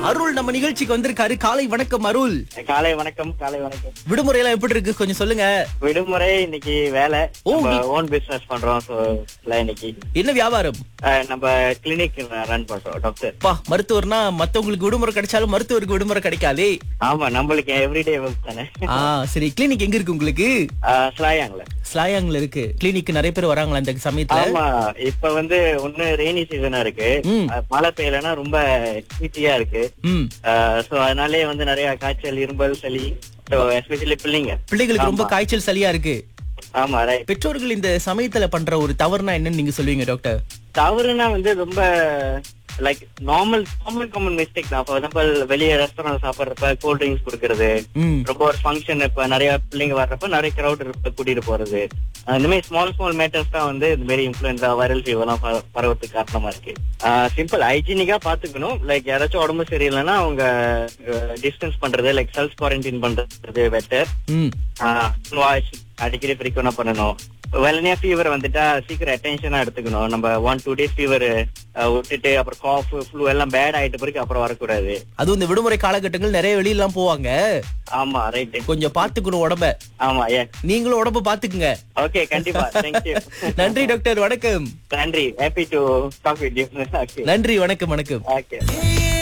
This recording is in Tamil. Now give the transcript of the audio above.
அருள் நம்ம நிகழ்ச்சிக்கு வந்திருக்காரு காலை வணக்கம் அருள் காலை வணக்கம் காலை வணக்கம் விடுமுறை எல்லாம் எப்படி இருக்கு கொஞ்சம் சொல்லுங்க விடுமுறை இன்னைக்கு வேலை ஓ, ஓன் பிசினஸ் பண்றோம் so இல்ல இன்னைக்கு என்ன வியாபாரம் அஹ், நம்ம கிளினிக் ரன் பண்றோம் டாக்டர் பா மருத்துவர்னா மத்தவங்களுக்கு விடுமுறை கிடைச்சாலும் மருத்துவருக்கு விடுமுறை கிடைக்காதே ஆமா நம்மளுக்கு எவ்ரிடே ஒர்க் தானே ஆ சரி கிளினிக் எங்க இருக்கு உங்களுக்கு அஹ், ஸ்லாயாங்ல ஸ்லாயாங்ல இருக்கு கிளினிக் நிறைய பேர் வராங்களா இந்த சமயத்துல ஆமா இப்ப வந்து ஒண்ணு ரெய்னி சீசனா இருக்கு ம். அஹ், மழை பெய்யலன்னா ரொம்ப ஹீட்டியா இருக்கு ம் சோ அதனாலே வந்து நிறைய காய்ச்சல் இரும்பல் சளி ஸோ எஸ்பெஷலி பிள்ளைங்க பிள்ளைகளுக்கு ரொம்ப ஆமா. காய்ச்சல் சளியா இருக்கு ஆமா ரைட் பெற்றோர்கள் இந்த சமயத்துல பண்ற ஒரு தவறுனா என்னன்னு நீங்க சொல்லுவீங்க டாக்டர் தவறுனா வந்து ரொம்ப like normal common common mistake தான் ஃபார் எக்ஸாம்பிள் வெளியே ரெஸ்டாரண்ட் சாப்பிடுறப்ப கூல் ட்ரிங்க்ஸ் கொடுக்கறது ம் ரொம்ப ஒரு ஃபங்க்ஷன் இப்ப நிறைய பிள்ளைங்க வர்றப்ப நிறைய கிரௌட் இருப்ப கூட்டிட்டு போறது அஹ் இந்த மாதிரி ஸ்மால் ஸ்மால் மேட்டர்ஸ் தான் வந்து இந்த மாதிரி இன்ஃபுளுன்ஸா வைரல் ஃபீவர்லாம் ப- பரவறதுக்கு காரணமா இருக்கு சிம்பிள் ஹைஜீனிக்கா பாத்துக்கணும் லைக் யாராச்சும் உடம்பு சரியில்லைன்னா அவங்க டிஸ்டன்ஸ் பண்றது லைக் செல்ஃப் குவாரண்டைன் பண்றது பெட்டர் ம் வாஷ் அடிக்கடி ஃப்ரீக்வனா பண்ணணும் வெள்ளனியா ஃபீவர் வந்துட்டா சீக்கிரம் அட்டென்ஷனா எடுத்துக்கணும் நம்ம ஒன் டூ டேஸ் ஃபீவர் விட்டுட்டு அப்புறம் காஃப் ஃப்ளூ எல்லாம் பேட் ஆயிட்ட பிறகு அப்புறம் வரக்கூடாது அதுவும் இந்த விடுமுறை காலகட்டங்கள் நிறைய வெளியெல்லாம் போவாங்க ஆமா ரைட் கொஞ்சம் பாத்துக்கணும் உடம்ப ஆமா ஏ நீங்களும் உடம்ப பாத்துக்குங்க ஓகே கண்டிப்பா தேங்க்யூ நன்றி டாக்டர் வணக்கம் நன்றி happy to talk with you okay நன்றி வணக்கம் வணக்கம் ஓகே